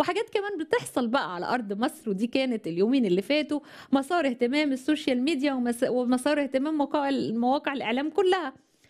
وحاجات كمان بتحصل بقى على ارض مصر ودي كانت اليومين اللي فاتوا مسار اهتمام السوشيال ميديا ومس- ومسار اهتمام مواقع مواقع الاعلام كلها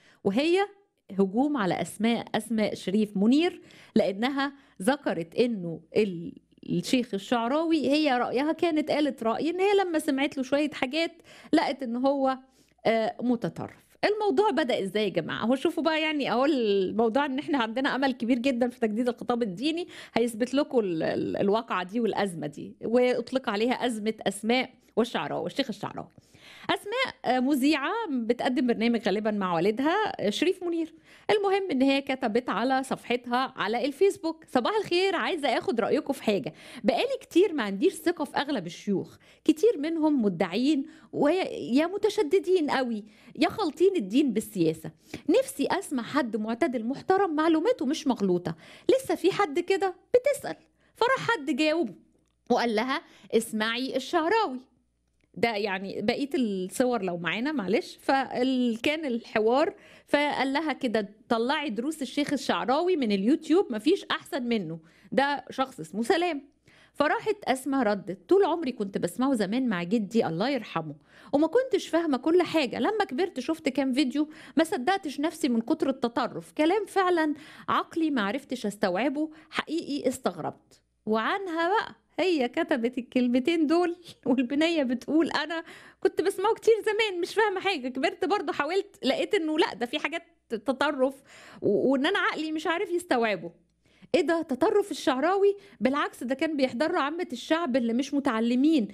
وهي هجوم على اسماء اسماء شريف منير لانها ذكرت انه ال الشيخ الشعراوي هي رأيها كانت قالت رأي ان هي لما سمعت له شوية حاجات لقت ان هو آه، متطرف الموضوع بدأ ازاي يا جماعة هو شوفوا بقى يعني اهو الموضوع ان احنا عندنا امل كبير جدا في تجديد الخطاب الديني هيثبت لكم ال- ال- الواقعة دي والأزمة دي واطلق عليها أزمة أسماء والشعراوي والشيخ الشعراوي أسماء آه، مذيعة بتقدم برنامج غالبا مع والدها آه، شريف منير المهم ان هي كتبت على صفحتها على الفيسبوك صباح الخير عايزة اخد رأيكم في حاجة بقالي كتير ما عنديش ثقة في اغلب الشيوخ كتير منهم مدعين ويا متشددين قوي يا خالطين الدين بالسياسة نفسي اسمع حد معتدل محترم معلوماته مش مغلوطة لسه في حد كده بتسأل فراح حد جاوب وقال لها اسمعي الشعراوي ده يعني بقيه الصور لو معانا معلش فكان الحوار فقال لها كده طلعي دروس الشيخ الشعراوي من اليوتيوب مفيش احسن منه ده شخص اسمه سلام فراحت اسماء ردت طول عمري كنت بسمعه زمان مع جدي الله يرحمه وما كنتش فاهمه كل حاجه لما كبرت شفت كام فيديو ما صدقتش نفسي من كتر التطرف كلام فعلا عقلي ما عرفتش استوعبه حقيقي استغربت وعنها بقى هي كتبت الكلمتين دول والبنية بتقول أنا كنت بسمعه كتير زمان مش فاهمة حاجة كبرت برضه حاولت لقيت إنه لأ ده في حاجات تطرف و- وإن أنا عقلي مش عارف يستوعبه ايه ده تطرف الشعراوي بالعكس ده كان بيحضره عامة الشعب اللي مش متعلمين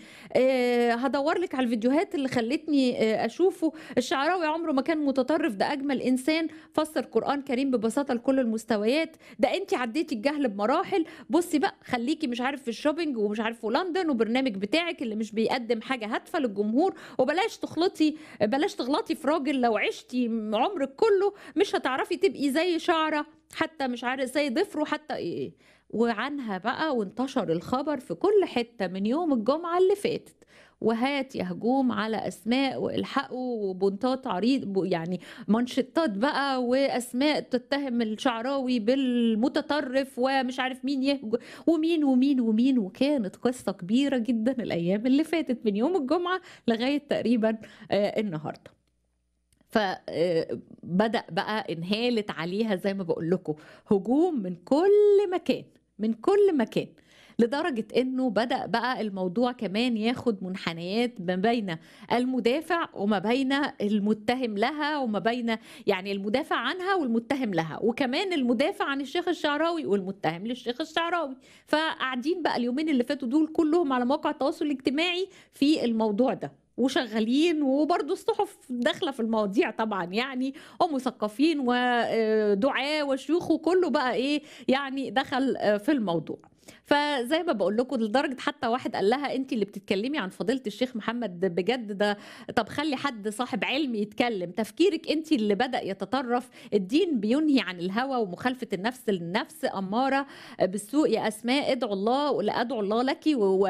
آه هدور لك على الفيديوهات اللي خلتني آه اشوفه الشعراوي عمره ما كان متطرف ده اجمل انسان فسر قرآن كريم ببساطة لكل المستويات ده انت عديتي الجهل بمراحل بصي بقى خليكي مش عارف في الشوبينج ومش عارف في لندن وبرنامج بتاعك اللي مش بيقدم حاجة هادفة للجمهور وبلاش تخلطي بلاش تغلطي في راجل لو عشتي عمرك كله مش هتعرفي تبقي زي شعرة حتى مش عارف زي ضفره حتى ايه وعنها بقى وانتشر الخبر في كل حتة من يوم الجمعة اللي فاتت وهات يا هجوم على اسماء والحقوا وبنطات عريض ب- يعني منشطات بقى واسماء تتهم الشعراوي بالمتطرف ومش عارف مين يهج ومين ومين ومين وكانت قصه كبيره جدا الايام اللي فاتت من يوم الجمعه لغايه تقريبا آه، النهارده فبدأ بقى انهالت عليها زي ما بقول لكم هجوم من كل مكان من كل مكان لدرجة انه بدأ بقى الموضوع كمان ياخد منحنيات ما بين المدافع وما بين المتهم لها وما بين يعني المدافع عنها والمتهم لها وكمان المدافع عن الشيخ الشعراوي والمتهم للشيخ الشعراوي فقاعدين بقى اليومين اللي فاتوا دول كلهم على مواقع التواصل الاجتماعي في الموضوع ده وشغالين وبرضه الصحف داخله في المواضيع طبعا يعني ومثقفين ودعاة وشيوخ وكله بقى ايه يعني دخل آه، في الموضوع فزي ما بقول لكم لدرجه حتى واحد قال لها انت اللي بتتكلمي عن فضيله الشيخ محمد بجد ده طب خلي حد صاحب علم يتكلم تفكيرك انت اللي بدا يتطرف الدين بينهي عن الهوى ومخالفه النفس للنفس اماره بالسوء يا اسماء ادعوا الله ولا ادعو الله لك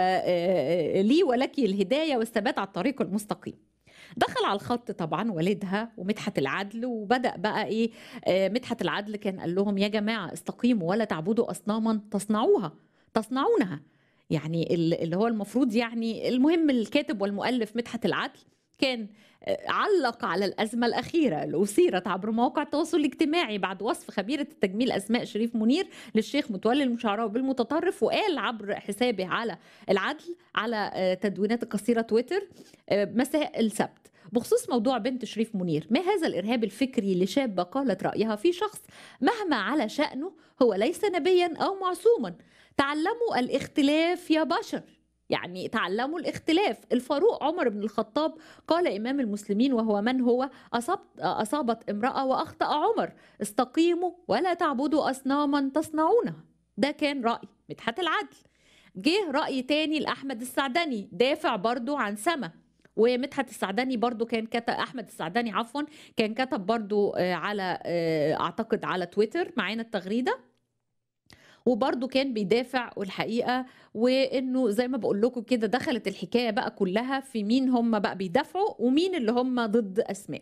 ولي ولك الهدايه والثبات على الطريق المستقيم دخل على الخط طبعا والدها ومدحت العدل وبدا بقى ايه آه، مدحت العدل كان قال لهم يا جماعه استقيموا ولا تعبدوا اصناما تصنعوها تصنعونها يعني ال- اللي هو المفروض يعني المهم الكاتب والمؤلف مدحت العدل كان آه، علق على الأزمة الأخيرة اللي أثيرت عبر مواقع التواصل الاجتماعي بعد وصف خبيرة التجميل أسماء شريف منير للشيخ متولي المشعراوي بالمتطرف وقال عبر حسابه على العدل على آه، تدوينات قصيرة تويتر آه، مساء السبت بخصوص موضوع بنت شريف منير ما هذا الإرهاب الفكري لشابة قالت رأيها في شخص مهما على شأنه هو ليس نبيا أو معصوما تعلموا الاختلاف يا بشر يعني تعلموا الاختلاف الفاروق عمر بن الخطاب قال إمام المسلمين وهو من هو أصبت أصابت امرأة وأخطأ عمر استقيموا ولا تعبدوا أصناما تصنعونها ده كان رأي مدحت العدل جه رأي تاني لأحمد السعدني دافع برضو عن سما ومدحت السعدني برضو كان كتب احمد السعدني عفوا كان كتب برضو آه، على آه، اعتقد على تويتر معانا التغريده وبرضه كان بيدافع والحقيقه وانه زي ما بقول لكم كده دخلت الحكايه بقى كلها في مين هم بقى بيدافعوا ومين اللي هم ضد اسماء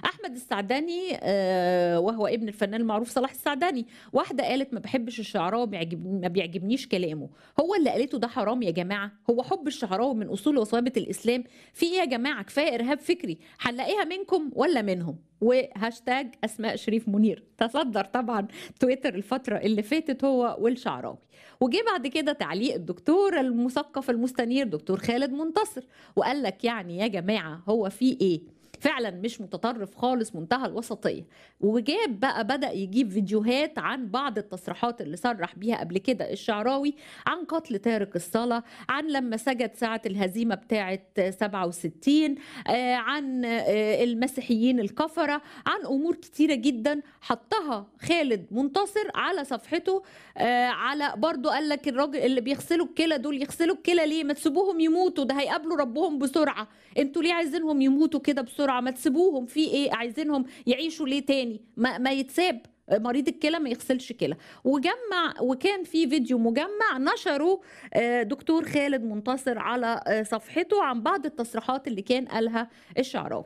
احمد السعداني آه، وهو ابن الفنان المعروف صلاح السعداني واحده قالت ما بحبش الشعراوي بيعجب ما بيعجبنيش كلامه هو اللي قالته ده حرام يا جماعه هو حب الشعراوي من اصول وثوابت الاسلام في ايه يا جماعه كفايه ارهاب فكري هنلاقيها منكم ولا منهم وهاشتاج اسماء شريف منير تصدر طبعا تويتر الفتره اللي فاتت هو والشعراوي وجه بعد كده تعليق الدكتور المثقف المستنير دكتور خالد منتصر وقال لك يعني يا جماعه هو في ايه فعلا مش متطرف خالص منتهى الوسطيه وجاب بقى بدا يجيب فيديوهات عن بعض التصريحات اللي صرح بيها قبل كده الشعراوي عن قتل تارك الصلاه عن لما سجد ساعه الهزيمه بتاعه 67 آه، عن آه، المسيحيين الكفره عن امور كتيره جدا حطها خالد منتصر على صفحته آه، على برضو قال لك الراجل اللي بيغسلوا الكلى دول يغسلوا الكلى ليه ما تسيبوهم يموتوا ده هيقابلوا ربهم بسرعه انتوا ليه عايزينهم يموتوا كده بسرعه ما تسيبوهم في ايه عايزينهم يعيشوا ليه تاني ما, ما يتساب مريض الكلى ما يغسلش كلى وجمع وكان في فيديو مجمع نشره آه، دكتور خالد منتصر على آه، صفحته عن بعض التصريحات اللي كان قالها الشعراوي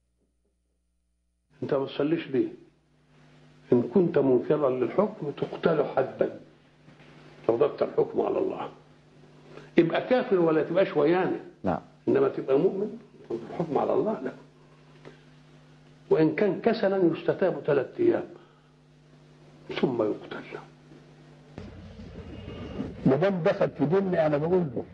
انت ما تصليش ليه ان كنت منكرا للحكم تقتل حدا لو ضبط الحكم على الله يبقى كافر ولا تبقاش ويانا نعم انما تبقى مؤمن الحكم على الله لا وان كان كسلا يستتاب ثلاث ايام ثم يقتل ما دام دخل في ديني انا بقول له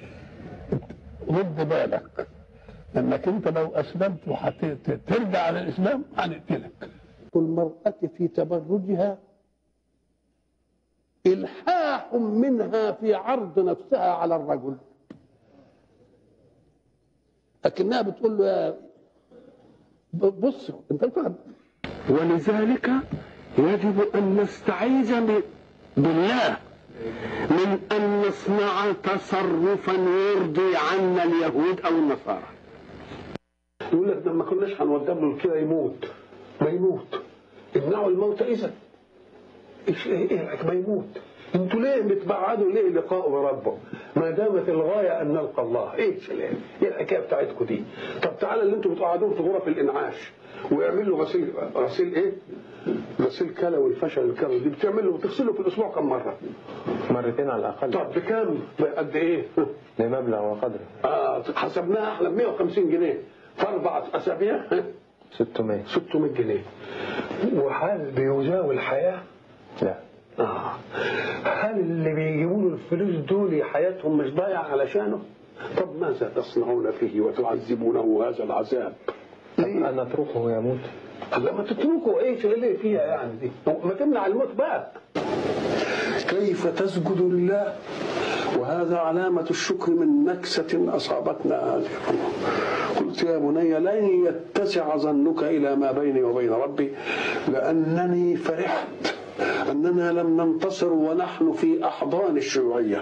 رد بالك انك انت لو اسلمت وهترجع على الاسلام هنقتلك المرأة في تبرجها إلحاح منها في عرض نفسها على الرجل لكنها بتقول له يا ب- بص انت بتقعد ولذلك يجب ان نستعيذ ب- بالله من ان نصنع تصرفا يرضي عنا اليهود او النصارى يقول لك لما كناش هنودب له كده يموت ما يموت امنعوا الموت اذا ايش ايه إيه ما يموت انتوا ليه بتبعدوا ليه لقاء بربه ما دامت الغايه ان نلقى الله ايه الكلام ايه الحكايه بتاعتكم دي طب تعالى اللي انتوا بتقعدوه في غرف الانعاش ويعمل له غسيل غسيل ايه غسيل كلوي الفشل الكلوي دي بتعمل له بتغسله في الاسبوع كم مره مرتين على الأقل طب بكام قد ايه لمبلغ وقدره آه حسبناها احنا ب 150 جنيه في اربع اسابيع 600 600 جنيه وهل بيزاوي الحياه لا آه. هل اللي بيجيبوا له الفلوس دول حياتهم مش ضايعة علشانه؟ طب ماذا تصنعون فيه وتعذبونه هذا العذاب؟ ليه؟ أن نتركه يموت لما تتركوا ايه ليه فيها يعني دي؟ ما تمنع الموت بقى كيف تسجد لله وهذا علامة الشكر من نكسة أصابتنا هذه قلت يا بني لن يتسع ظنك إلى ما بيني وبين ربي لأنني فرحت أننا لم ننتصر ونحن في أحضان الشيوعية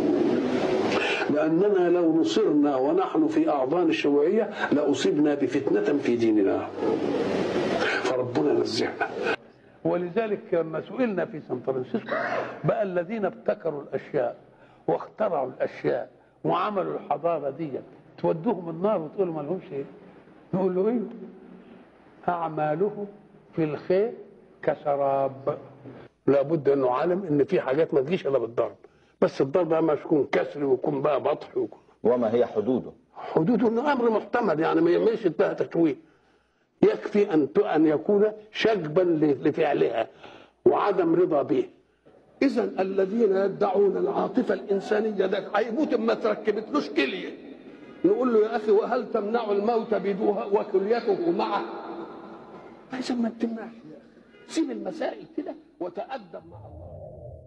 لأننا لو نصرنا ونحن في أحضان الشيوعية لأصبنا بفتنة في ديننا فربنا نزهنا ولذلك لما سئلنا في سان فرانسيسكو بقى الذين ابتكروا الاشياء واخترعوا الاشياء وعملوا الحضاره دي تودوهم النار وتقولوا ما لهمش ايه؟ نقول له ايه؟ اعمالهم في الخير كسراب لابد انه عالم ان في حاجات ما تجيش الا بالضرب بس الضرب بقى مش يكون كسر ويكون بقى بطح ويكون وما هي حدوده حدوده انه امر محتمل يعني ما يمشي بها تكوين يكفي ان ان يكون شجبا لفعلها وعدم رضا به اذا الذين يدعون العاطفه الانسانيه ده هيموت ما تركبتلوش كليه نقول له يا اخي وهل تمنع الموت بدوها وكليته معه اذا ما تمنعش يا اخي سيب المسائل كده وتادب مع الله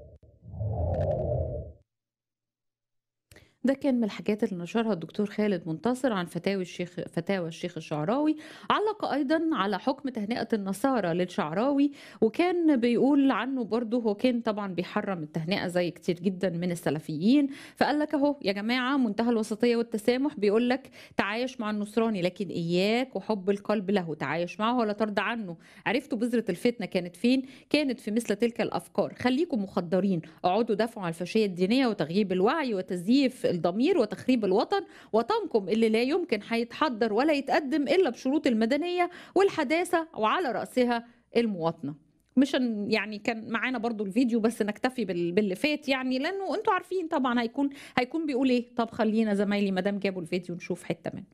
ده كان من الحاجات اللي نشرها الدكتور خالد منتصر عن فتاوي الشيخ فتاوى الشيخ الشعراوي علق ايضا على حكم تهنئه النصارى للشعراوي وكان بيقول عنه برضه هو كان طبعا بيحرم التهنئه زي كتير جدا من السلفيين فقال لك اهو يا جماعه منتهى الوسطيه والتسامح بيقول لك تعايش مع النصراني لكن اياك وحب القلب له تعايش معه ولا ترضى عنه عرفتوا بذره الفتنه كانت فين كانت في مثل تلك الافكار خليكم مخدرين اقعدوا دافعوا عن الفاشيه الدينيه وتغييب الوعي وتزييف الضمير وتخريب الوطن وطنكم اللي لا يمكن هيتحضر ولا يتقدم إلا بشروط المدنية والحداثة وعلى رأسها المواطنة مش هن- يعني كان معانا برضو الفيديو بس نكتفي بال- باللي فات يعني لانه انتوا عارفين طبعا هيكون هيكون بيقول ايه طب خلينا زمايلي ما دام جابوا الفيديو نشوف حته منه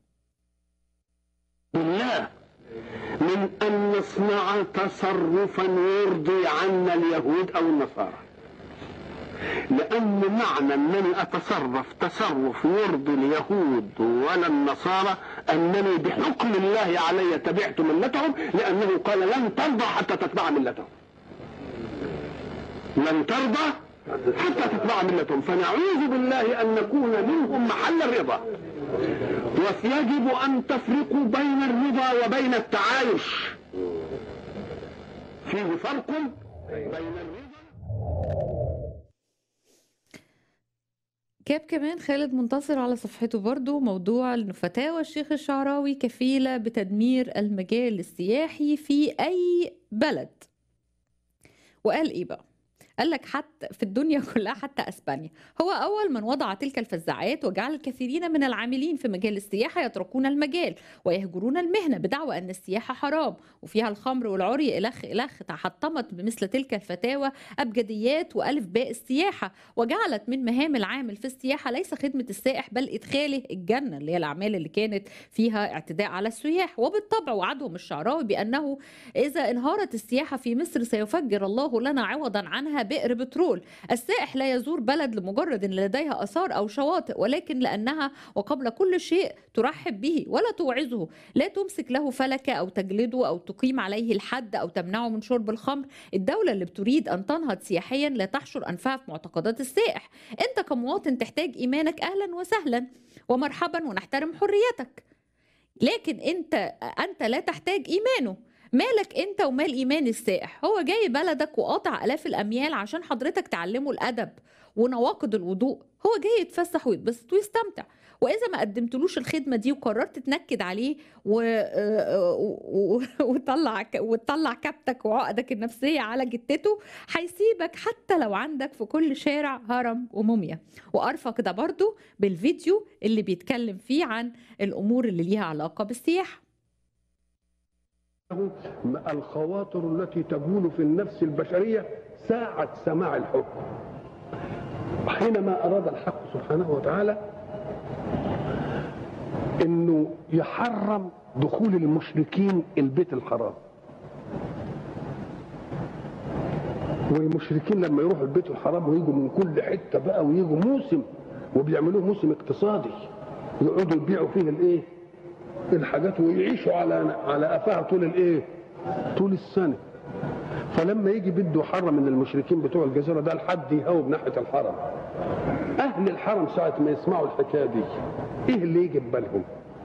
بالله من أن نصنع تصرفا يرضي عنا اليهود أو النصارى لأن معنى أنني أتصرف تصرف يرضي اليهود ولا النصارى أنني بحكم الله علي تبعت ملتهم لأنه قال لن ترضى حتى تتبع ملتهم لن ترضى حتى تتبع ملتهم فنعوذ بالله أن نكون منهم محل الرضا ويجب أن تفرقوا بين الرضا وبين التعايش فيه فرق بين الرضا جاب كمان خالد منتصر على صفحته برضو موضوع ان فتاوى الشيخ الشعراوي كفيلة بتدمير المجال السياحي في أي بلد وقال إيه بقى قال لك حتى في الدنيا كلها حتى اسبانيا هو اول من وضع تلك الفزاعات وجعل الكثيرين من العاملين في مجال السياحه يتركون المجال ويهجرون المهنه بدعوى ان السياحه حرام وفيها الخمر والعري الخ الخ تحطمت بمثل تلك الفتاوى ابجديات والف باء السياحه وجعلت من مهام العامل في السياحه ليس خدمه السائح بل ادخاله الجنه اللي هي الاعمال اللي كانت فيها اعتداء على السياح وبالطبع وعدهم الشعراوي بانه اذا انهارت السياحه في مصر سيفجر الله لنا عوضا عنها بئر بترول السائح لا يزور بلد لمجرد ان لديها اثار او شواطئ ولكن لانها وقبل كل شيء ترحب به ولا توعظه لا تمسك له فلكه او تجلده او تقيم عليه الحد او تمنعه من شرب الخمر الدوله اللي بتريد ان تنهض سياحيا لا تحشر انفها في معتقدات السائح انت كمواطن تحتاج ايمانك اهلا وسهلا ومرحبا ونحترم حريتك لكن انت انت لا تحتاج ايمانه مالك انت ومال ايمان السائح هو جاي بلدك وقاطع الاف الاميال عشان حضرتك تعلمه الادب ونواقض الوضوء هو جاي يتفسح ويتبسط ويستمتع واذا ما قدمتلوش الخدمه دي وقررت تنكد عليه و... و... وتطلع ك... وتطلع كبتك وعقدك النفسيه على جتته هيسيبك حتى لو عندك في كل شارع هرم وموميا وارفق ده برضو بالفيديو اللي بيتكلم فيه عن الامور اللي ليها علاقه بالسياحه الخواطر التي تجول في النفس البشرية ساعة سماع الحكم حينما أراد الحق سبحانه وتعالى أنه يحرم دخول المشركين البيت الحرام والمشركين لما يروحوا البيت الحرام ويجوا من كل حتة بقى ويجوا موسم وبيعملوه موسم اقتصادي يقعدوا يبيعوا فيه الايه الحاجات ويعيشوا على على قفاها طول الايه طول السنه فلما يجي بده يحرم من المشركين بتوع الجزيره ده لحد يهوب ناحيه الحرم اهل الحرم ساعه ما يسمعوا الحكايه دي ايه اللي يجي في بالهم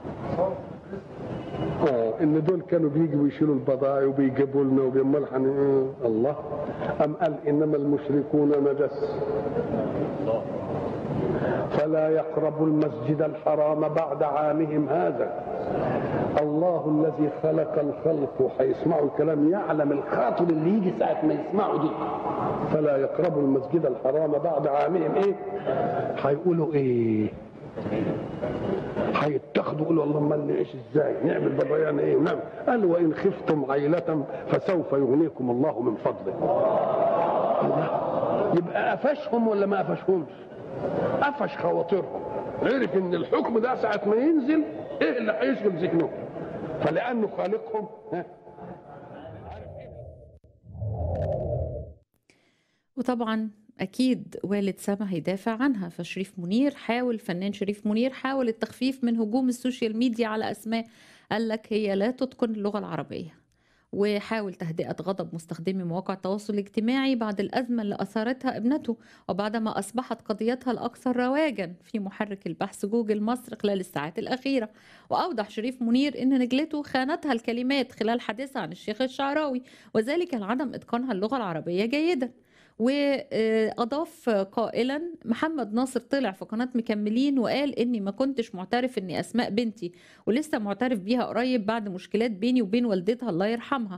اه ان دول كانوا بيجوا يشيلوا البضائع وبيجيبوا لنا وبيعملوا آه الله ام قال انما المشركون نجس فلا يقربوا المسجد الحرام بعد عامهم هذا الله الذي خلق الخلق وهيسمعوا الكلام يعلم الخاطر اللي يجي ساعة ما يسمعوا دي فلا يقربوا المسجد الحرام بعد عامهم ايه هيقولوا ايه هيتخذوا يقولوا اللهم نعيش ازاي نعمل بضيعنا ايه ونعمل قال وان خفتم عيلة فسوف يغنيكم الله من فضله يبقى قفشهم ولا ما قفشهمش قفش خواطرهم عرف ان الحكم ده ساعة ما ينزل ايه اللي هيشغل ذهنهم فلانه خالقهم ها وطبعا اكيد والد سما هيدافع عنها فشريف منير حاول فنان شريف منير حاول التخفيف من هجوم السوشيال ميديا على اسماء قال لك هي لا تتقن اللغه العربيه وحاول تهدئة غضب مستخدمي مواقع التواصل الاجتماعي بعد الأزمة اللي أثارتها ابنته وبعدما أصبحت قضيتها الأكثر رواجا في محرك البحث جوجل مصر خلال الساعات الأخيرة وأوضح شريف منير أن نجلته خانتها الكلمات خلال حديثها عن الشيخ الشعراوي وذلك لعدم إتقانها اللغة العربية جيدا واضاف قائلا محمد ناصر طلع في قناه مكملين وقال اني ما كنتش معترف اني اسماء بنتي ولسه معترف بيها قريب بعد مشكلات بيني وبين والدتها الله يرحمها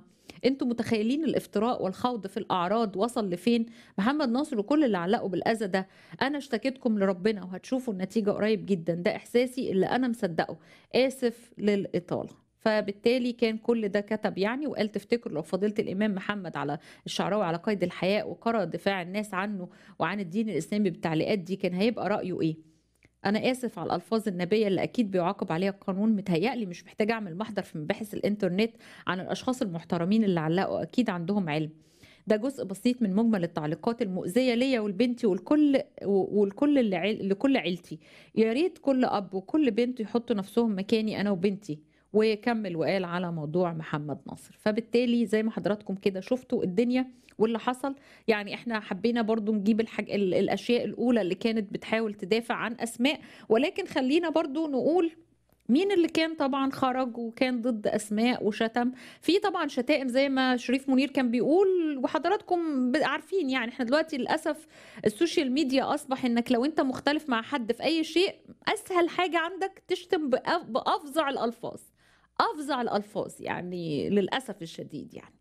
انتوا متخيلين الافتراء والخوض في الاعراض وصل لفين محمد ناصر وكل اللي علقوا بالاذى ده انا اشتكيتكم لربنا وهتشوفوا النتيجه قريب جدا ده احساسي اللي انا مصدقه اسف للاطاله فبالتالي كان كل ده كتب يعني وقال تفتكروا لو فضيله الامام محمد على الشعراوي على قيد الحياه وقرأ دفاع الناس عنه وعن الدين الاسلامي بالتعليقات دي كان هيبقى رايه ايه انا اسف على الالفاظ النبيه اللي اكيد بيعاقب عليها القانون متهيألي مش محتاجه اعمل محضر في مباحث الانترنت عن الاشخاص المحترمين اللي علقوا اكيد عندهم علم ده جزء بسيط من مجمل التعليقات المؤذيه ليا ولبنتي والكل والكل اللي عيل لكل عيلتي يا ريت كل اب وكل بنت يحطوا نفسهم مكاني انا وبنتي وكمل وقال على موضوع محمد ناصر فبالتالي زي ما حضراتكم كده شفتوا الدنيا واللي حصل يعني احنا حبينا برضو نجيب الحاج... ال- الاشياء الاولى اللي كانت بتحاول تدافع عن اسماء ولكن خلينا برضو نقول مين اللي كان طبعا خرج وكان ضد اسماء وشتم في طبعا شتائم زي ما شريف منير كان بيقول وحضراتكم ب- عارفين يعني احنا دلوقتي للاسف السوشيال ميديا اصبح انك لو انت مختلف مع حد في اي شيء اسهل حاجه عندك تشتم بأف- بافظع الالفاظ افظع الالفاظ يعني للاسف الشديد يعني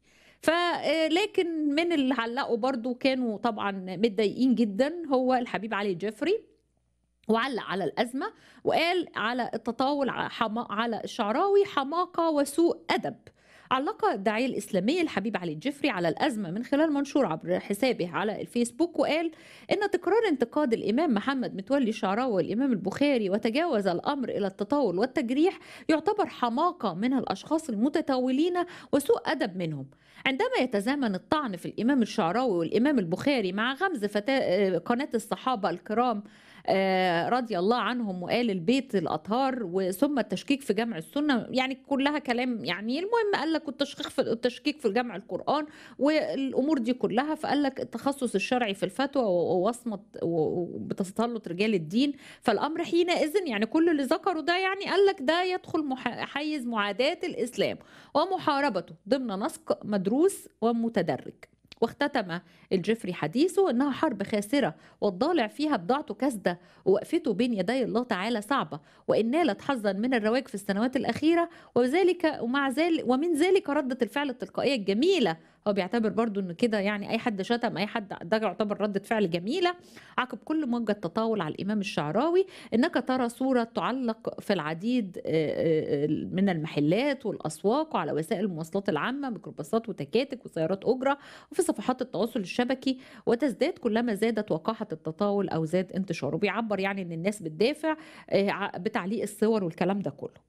فلكن من اللي علقوا برضو كانوا طبعا متضايقين جدا هو الحبيب علي جيفري وعلق على الأزمة وقال على التطاول ع- حما- على الشعراوي حماقة وسوء أدب علق الداعية الإسلامي الحبيب علي الجفري على الأزمة من خلال منشور عبر حسابه على الفيسبوك وقال إن تكرار انتقاد الإمام محمد متولي الشعراوي والإمام البخاري وتجاوز الأمر إلى التطاول والتجريح يعتبر حماقة من الأشخاص المتطاولين وسوء أدب منهم عندما يتزامن الطعن في الإمام الشعراوي والإمام البخاري مع غمز فتاة قناة الصحابة الكرام آه، رضي الله عنهم وقال البيت الأطهار وثم التشكيك في جمع السنة يعني كلها كلام يعني المهم قال لك التشكيك في التشكيك في جمع القرآن والأمور دي كلها فقال لك التخصص الشرعي في الفتوى ووصمة وبتسلط رجال الدين فالأمر حينئذ يعني كل اللي ذكره ده يعني قال لك ده يدخل مح- حيز معاداة الإسلام ومحاربته ضمن نسق مدروس ومتدرج واختتم الجفري حديثه انها حرب خاسره والضالع فيها بضاعته كاسده ووقفته بين يدي الله تعالى صعبه وان نالت حظا من الرواج في السنوات الاخيره وذلك ومع ذلك ومن ذلك رده الفعل التلقائيه الجميله هو بيعتبر برضو ان كده يعني اي حد شتم اي حد ده يعتبر ردة فعل جميلة عقب كل موجة تطاول على الامام الشعراوي انك ترى صورة تعلق في العديد آه، آه، من المحلات والاسواق وعلى وسائل المواصلات العامة ميكروباصات وتكاتك وسيارات اجرة وفي صفحات التواصل الشبكي وتزداد كلما زادت وقاحة التطاول او زاد انتشاره بيعبر يعني ان الناس بتدافع آه، ع- بتعليق الصور والكلام ده كله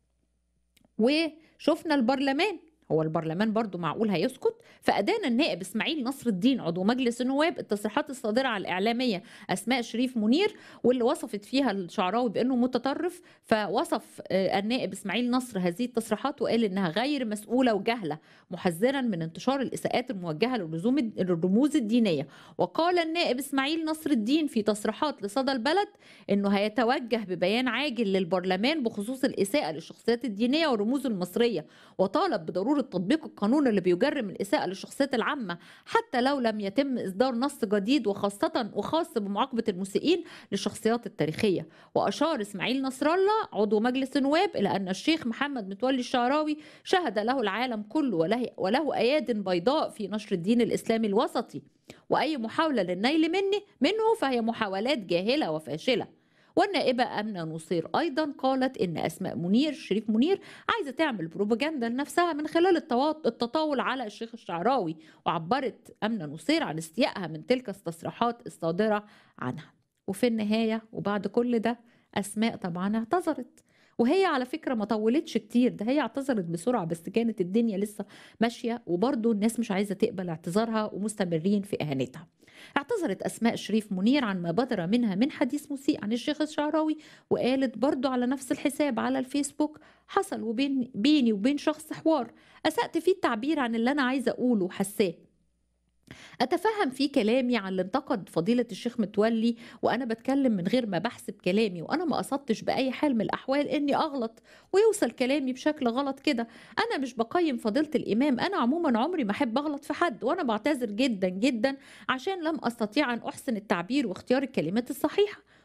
وشفنا البرلمان هو البرلمان برضو معقول هيسكت فأدان النائب إسماعيل نصر الدين عضو مجلس النواب التصريحات الصادرة على الإعلامية أسماء شريف منير واللي وصفت فيها الشعراوي بأنه متطرف فوصف آه، النائب إسماعيل نصر هذه التصريحات وقال إنها غير مسؤولة وجهلة محذرا من انتشار الإساءات الموجهة للرزوم للرموز الدينية وقال النائب إسماعيل نصر الدين في تصريحات لصدى البلد انه هيتوجه ببيان عاجل للبرلمان بخصوص الاساءه للشخصيات الدينيه والرموز المصريه وطالب بضروره تطبيق القانون اللي بيجرم الاساءه للشخصيات العامه حتى لو لم يتم اصدار نص جديد وخاصه وخاص بمعاقبه المسيئين للشخصيات التاريخيه واشار اسماعيل نصر الله عضو مجلس النواب الى ان الشيخ محمد متولي الشعراوي شهد له العالم كله وله, وله اياد بيضاء في نشر الدين الاسلامي الوسطي واي محاوله للنيل مني منه فهي محاولات جاهله وفاشله والنائبة أمنة نصير أيضا قالت إن أسماء منير شريف منير عايزة تعمل بروباجندا لنفسها من خلال التوا- التطاول على الشيخ الشعراوي وعبرت أمنة نصير عن استيائها من تلك التصريحات الصادرة عنها وفي النهاية وبعد كل ده أسماء طبعا اعتذرت وهي على فكرة ما طولتش كتير ده هي اعتذرت بسرعة بس كانت الدنيا لسه ماشية وبرضه الناس مش عايزة تقبل اعتذارها ومستمرين في إهانتها اعتذرت أسماء شريف منير عن ما بدر منها من حديث مسيء عن الشيخ الشعراوي وقالت برضو على نفس الحساب على الفيسبوك حصل وبين بيني وبين شخص حوار أسأت فيه التعبير عن اللي أنا عايزة أقوله وحساه أتفهم في كلامي عن اللي انتقد فضيلة الشيخ متولي وأنا بتكلم من غير ما بحسب كلامي وأنا ما قصدتش بأي حال من الأحوال إني أغلط ويوصل كلامي بشكل غلط كده أنا مش بقيم فضيلة الإمام أنا عموما عمري ما أحب أغلط في حد وأنا بعتذر جدا جدا عشان لم أستطيع أن أحسن التعبير واختيار الكلمات الصحيحة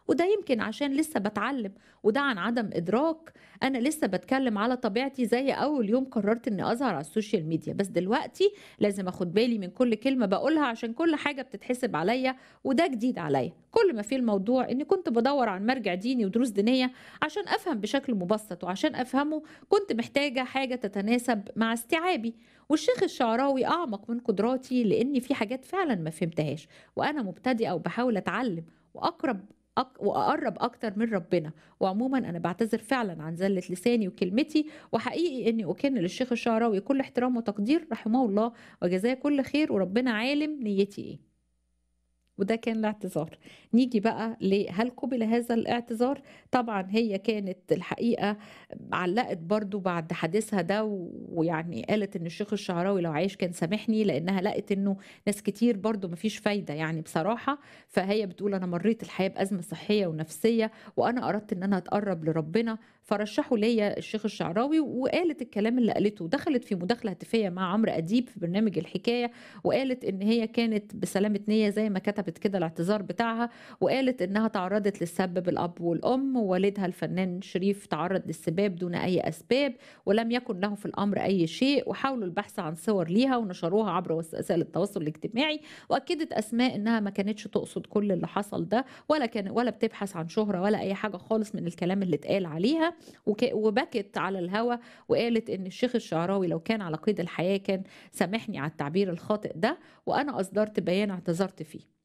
وده يمكن عشان لسه بتعلم وده عن عدم ادراك انا لسه بتكلم على طبيعتي زي اول يوم قررت اني اظهر على السوشيال ميديا بس دلوقتي لازم اخد بالي من كل كلمه بقولها عشان كل حاجه بتتحسب عليا وده جديد عليا كل ما في الموضوع اني كنت بدور عن مرجع ديني ودروس دينيه عشان افهم بشكل مبسط وعشان افهمه كنت محتاجه حاجه تتناسب مع استيعابي والشيخ الشعراوي اعمق من قدراتي لان في حاجات فعلا ما فهمتهاش وانا مبتدئه وبحاول اتعلم واقرب أك... واقرب اكتر من ربنا وعموما انا بعتذر فعلا عن زله لساني وكلمتي وحقيقي اني اكن للشيخ الشعراوي كل احترام وتقدير رحمه الله وجزاه كل خير وربنا عالم نيتي ايه وده كان الاعتذار نيجي بقى لهل قبل هذا الاعتذار طبعا هي كانت الحقيقة علقت برضو بعد حديثها ده ويعني قالت ان الشيخ الشعراوي لو عايش كان سامحني لانها لقت انه ناس كتير برضو مفيش فايدة يعني بصراحة فهي بتقول انا مريت الحياة بأزمة صحية ونفسية وانا اردت ان انا اتقرب لربنا فرشحوا ليا الشيخ الشعراوي وقالت الكلام اللي قالته دخلت في مداخلة هاتفية مع عمرو أديب في برنامج الحكاية وقالت ان هي كانت بسلامة نية زي ما كتبت كتبت كده الاعتذار بتاعها وقالت انها تعرضت للسبب الاب والام ووالدها الفنان شريف تعرض للسباب دون اي اسباب ولم يكن له في الامر اي شيء وحاولوا البحث عن صور ليها ونشروها عبر وسائل التواصل الاجتماعي واكدت اسماء انها ما كانتش تقصد كل اللي حصل ده ولا كان ولا بتبحث عن شهره ولا اي حاجه خالص من الكلام اللي اتقال عليها وبكت على الهوا وقالت ان الشيخ الشعراوي لو كان على قيد الحياه كان سامحني على التعبير الخاطئ ده وانا اصدرت بيان اعتذرت فيه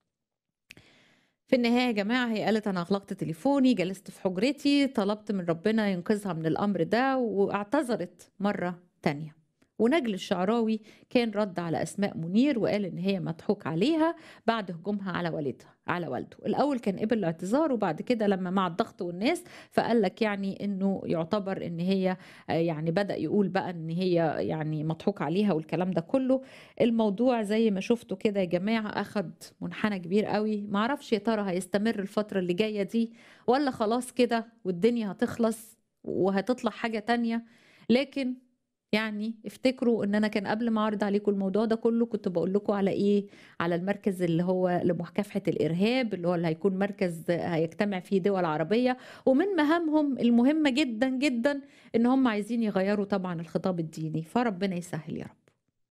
في النهاية يا جماعة هي قالت أنا أغلقت تليفوني جلست في حجرتي طلبت من ربنا ينقذها من الأمر ده واعتذرت مرة تانية ونجل الشعراوي كان رد على أسماء منير وقال إن هي مضحوك عليها بعد هجومها على والدها على والده الأول كان قبل الاعتذار وبعد كده لما مع الضغط والناس فقال لك يعني إنه يعتبر إن هي يعني بدأ يقول بقى إن هي يعني مضحوك عليها والكلام ده كله الموضوع زي ما شفتوا كده يا جماعة أخد منحنى كبير قوي معرفش يا ترى هيستمر الفترة اللي جاية دي ولا خلاص كده والدنيا هتخلص وهتطلع حاجة تانية لكن يعني افتكروا ان انا كان قبل ما اعرض عليكم الموضوع ده كله كنت بقول لكم على ايه على المركز اللي هو لمكافحه الارهاب اللي هو اللي هيكون مركز هيجتمع فيه دول عربيه ومن مهامهم المهمه جدا جدا ان هم عايزين يغيروا طبعا الخطاب الديني فربنا يسهل يا رب